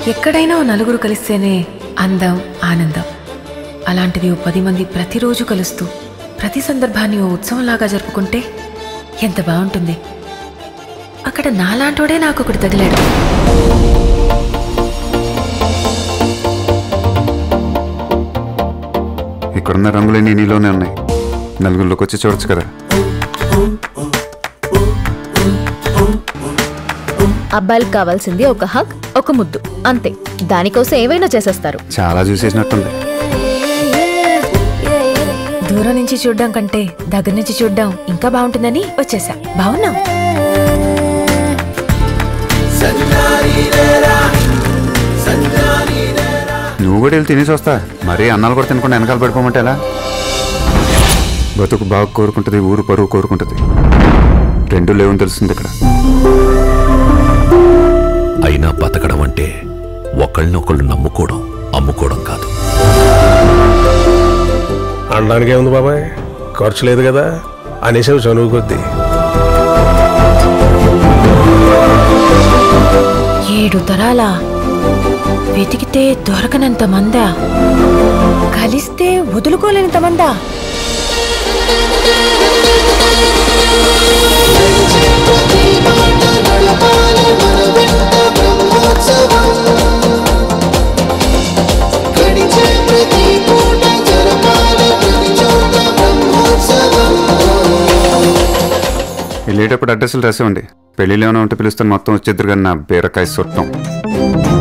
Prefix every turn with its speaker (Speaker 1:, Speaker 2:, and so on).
Speaker 1: ఎక్కడైనా ఓ నలుగురు కలిస్తేనే అందం ఆనందం అలాంటిది ఓ పది మంది ప్రతిరోజు కలుస్తూ ప్రతి సందర్భాన్ని ఓ ఉత్సవంలాగా జరుపుకుంటే ఎంత బాగుంటుంది అక్కడ నాలాంటోడే నాకు ఒకటి తగిలాడు
Speaker 2: ఇక్కడున్న రంగులన్నీ నీలోనే ఉన్నాయి నలుగురిలోకి వచ్చి చూడొచ్చు కదా
Speaker 3: అబ్బాయిలకు కావాల్సింది ఒక హక్ ఒక ముద్దు అంతే దానికోసం ఏవైనా చేసేస్తారు
Speaker 2: చాలా చూసేసినట్టుంది
Speaker 1: దూరం నుంచి చూడ్డం కంటే దగ్గర నుంచి చూడ్డం ఇంకా బాగుంటుందని వచ్చేసా బాగున్నాం
Speaker 2: నువ్వు కూడా వెళ్ళి తినేసి వస్తా మరీ అన్నాలు కూడా తినకుండా వెనకాల పడిపోమంటే ఎలా బతుకు బాగా కోరుకుంటుంది ఊరు పరువు కోరుకుంటుంది రెండు లేవని తెలుస్తుంది ఇక్కడ
Speaker 4: అయినా బతకడం అంటే ఒకళ్ళనొకళ్ళు నమ్ముకోవడం అమ్ముకోవడం కాదు
Speaker 5: అనడానికి ఏముంది బాబాయ్ ఖర్చు లేదు కదా అనేసావు చనువు కొద్దీ
Speaker 1: ఏడు తరాల వెతికితే దొరకనంత మందా కలిస్తే వదులుకోలేనంత మందా
Speaker 2: వెళ్ళేటప్పుడు అడ్రస్లు రాసేవండి పెళ్ళిళ్ళు ఏమైనా ఉంటే పిలుస్తాను మొత్తం వచ్చేద్దరు కానీ నా బీరకాయ సుట్టం